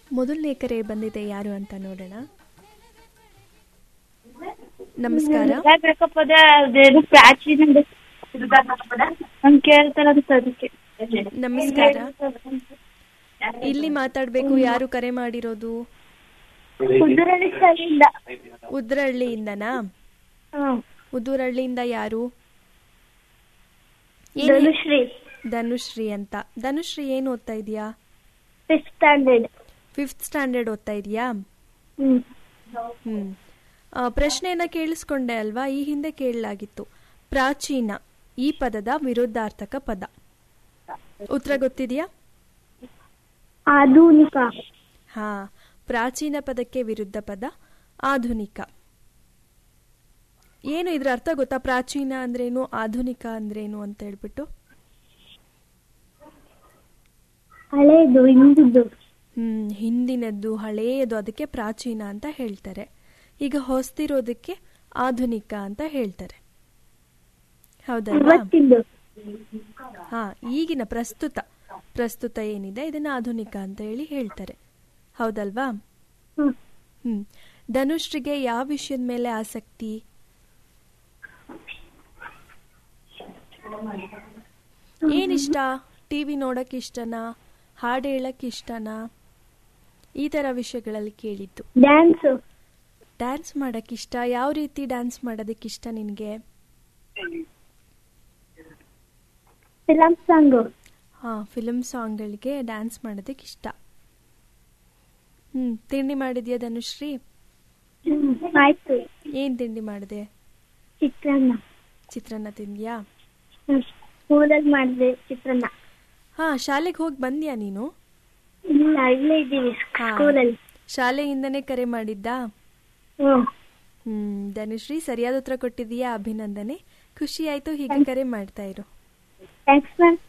ಮೊದಲನೇ ಕರೆ ಬಂದಿದೆ ಯಾರು ಅಂತ ನೋಡೋಣ ನಮಸ್ಕಾರ ಬೇಕ ಪದ ಅದೇನು ಪ್ರಾಚೀನ ಹಂಗೆ ಕೇಳ್ತಾರ ಅಂತ ಅದಕ್ಕೆ ನಮಸ್ಕಾರ ಇಲ್ಲಿ ಮಾತಾಡ್ಬೇಕು ಯಾರು ಕರೆ ಮಾಡಿರೋದು ಕುದುರೆಲಿ ಸರಿಯಿಲ್ಲ ಉದ್ರಹಳ್ಳಿಯಿಂದನಾ ಹ್ಮ್ ಉದುರಹಳ್ಳಿಯಿಂದ ಯಾರು ಏನ್ ಹೇ- ಧನುಶ್ರೀ ಧನುಶ್ರೀ ಅಂತ ಧನುಶ್ರೀ ಏನು ಓದ್ತಾ ಇದೀಯಾ ಫಿಫ್ತ್ ಸ್ಟ್ಯಾಂಡರ್ಡ್ ಫಿಫ್ತ್ ಸ್ಟ್ಯಾಂಡರ್ಡ್ ಓದ್ತಾ ಇದೀಯಾ ಹ್ಮ್ ಹ್ಮ್ ಆ, ಪ್ರಶ್ನೆಯನ್ನ ಕೇಳಿಸ್ಕೊಂಡೆ ಅಲ್ವಾ ಈ ಹಿಂದೆ ಕೇಳಲಾಗಿತ್ತು ಪ್ರಾಚೀನ ಈ ಪದದ ವಿರುದ್ಧಾರ್ಥಕ ಪದ ಉತ್ತರ ಗೊತ್ತಿದೆಯಾ ಆಧುನಿಕ ಹಾ ಪ್ರಾಚೀನ ಪದಕ್ಕೆ ವಿರುದ್ಧ ಪದ ಆಧುನಿಕ ಏನು ಇದ್ರ ಅರ್ಥ ಗೊತ್ತಾ ಪ್ರಾಚೀನ ಅಂದ್ರೇನು ಆಧುನಿಕ ಅಂದ್ರೇನು ಅಂತ ಹೇಳ್ಬಿಟ್ಟು ಹಳೇದು ಹಿಂದಿದ್ದು ಹ್ಮ್ ಹಿಂದಿನದ್ದು ಹಳೆಯದು ಅದಕ್ಕೆ ಪ್ರಾಚೀನ ಅಂತ ಹೇಳ್ತಾರೆ ಈಗ ಹೊಸ್ತಿರೋದಕ್ಕೆ ಆಧುನಿಕ ಅಂತ ಹೇಳ್ತಾರೆ ಹೌದಲ್ವಾ ಇವತ್ತಿದ್ದು ಹಾ ಈಗಿನ ಪ್ರಸ್ತುತ ಪ್ರಸ್ತುತ ಏನಿದೆ ಇದನ್ನ ಆಧುನಿಕ ಅಂತ ಹೇಳಿ ಹೇಳ್ತಾರೆ ಹೌದಲ್ವಾ ಹ್ಮ್ ಹ್ಮ್ ಧನುಶ್ರಿಗೆ ಯಾವ ವಿಷಯದ ಮೇಲೆ ಆಸಕ್ತಿ ಏನಿಷ್ಟ ಟಿವಿ ನೋಡಕ್ ಇಷ್ಟನಾ ಹಾಡು ಹೇಳಕ್ ಇಷ್ಟನಾ ಈ ತರ ವಿಷಯಗಳಲ್ಲಿ ಕೇಳಿದ್ದು ಡ್ಯಾನ್ಸ್ ಡ್ಯಾನ್ಸ್ ಮಾಡಕ್ ಇಷ್ಟ ಯಾವ ರೀತಿ ಡ್ಯಾನ್ಸ್ ಮಾಡೋದಕ್ಕೆ ಇಷ್ಟ ನಿನಗೆ ಫಿಲಂ ಸಾಂಗ್ ಹಾ ಫಿಲ್ಮ್ ಸಾಂಗ್ಗಳಿಗೆ ಡ್ಯಾನ್ಸ್ ಮಾಡೋದಕ್ಕೆ ಇಷ್ಟ ಹ್ಮ್ ತಿಂಡಿ ಮಾಡಿದ್ಯಾ ಧನುಶ್ರೀ ಆಯ್ತು ಏನ್ ತಿಂಡಿ ಮಾಡಿದೆ ಚಿತ್ರಾನ್ನ ಚಿತ್ರಾನ್ನ ತಿಂದ್ಯಾ ಸ್ಕೂಲಲ್ಲಿ ಮಾಡಿದೆ ಚಿತ್ರಾನ್ನ ಹಾ ಶಾಲೆಗೆ ಹೋಗಿ ಬಂದ್ಯಾ ನೀನು ಇಲ್ಲ ಇಲ್ಲೇ ಇದ್ದೀವಿ ಹಾ. ಸ್ಕೂಲಲ್ಲಿ ಶಾಲೆಯಿಂದನೇ ಕರೆ ಮಾಡಿದ್ದಾ ಹ್ಮ್ ಹ್ಮ್ ಧನುಶ್ರೀ ಸರಿಯಾದ ಉತ್ತರ ಕೊಟ್ಟಿದೀಯಾ ಅಭಿನಂದನೆ ಖುಷಿ ಆಯ್ತು ಹೀಗೆ ಕರೆ ಮಾಡ್ತಾ ಇರು ಥ್ಯಾಂಕ್ಸ್ ಮ್ಯಾಮ್